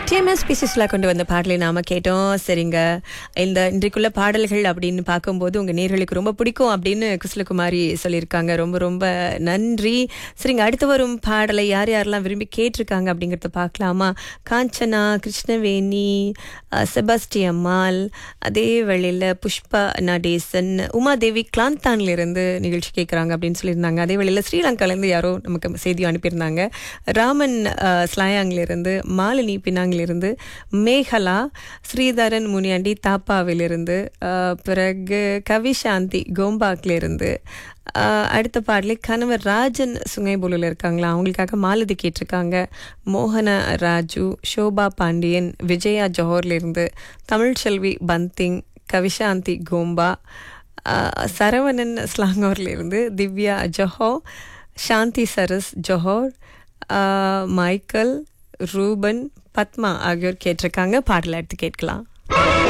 TMS பிசிஸ்ல கொண்டு வந்த பாடலை நாம கேட்டோம் சரிங்க இந்த இன்றைக்குள்ள பாடல்கள் அப்படின்னு பார்க்கும்போது உங்க நேர்களுக்கு ரொம்ப பிடிக்கும் அப்படின்னு குசலகுமாரி சொல்லியிருக்காங்க ரொம்ப ரொம்ப நன்றி சரிங்க அடுத்து வரும் பாடலை யார் யாரெல்லாம் விரும்பி கேட்டிருக்காங்க அப்படிங்கறத பார்க்கலாமா காஞ்சனா கிருஷ்ணவேணி அஹ், செபாஸ்டி அம்மாள் அதே வேளையில் புஷ்பா நடேசன் உமாதேவி கிளாந்தான்ல இருந்து நிகழ்ச்சி கேட்குறாங்க அப்படின்னு சொல்லியிருந்தாங்க அதே வேளையில் ஸ்ரீலங்காலேருந்து யாரோ நமக்கு செய்தி அனுப்பியிருந்தாங்க ராமன் அஹ், ஸ்லாயாங்ல இருந்து மாலினி பினாங்கிலிருந்து மேகலா ஸ்ரீதரன் முனியாண்டி தாப்பாவிலிருந்து அஹ், பிறகு கவிசாந்தி கோம்பாக்லேருந்து ஆஹ் அடுத்த பாடலே கணவர் ராஜன் சுங்கைபூலில் இருக்காங்களா அவங்களுக்காக மாலதி கேட்டிருக்காங்க மோகன ராஜு ஷோபா பாண்டியன் விஜயா ஜோஹர்ல இருந்து Tamilselvi Banting Kavishanthi Gombak ah Saravanan ஸ்லாங்கூர்ல இருந்து Divya Johor Shanthi Saras Johor ah Michael Ruban Padma ஆகியோர் கேட்டிருக்காங்க பாடலை எடுத்து கேட்கலாம்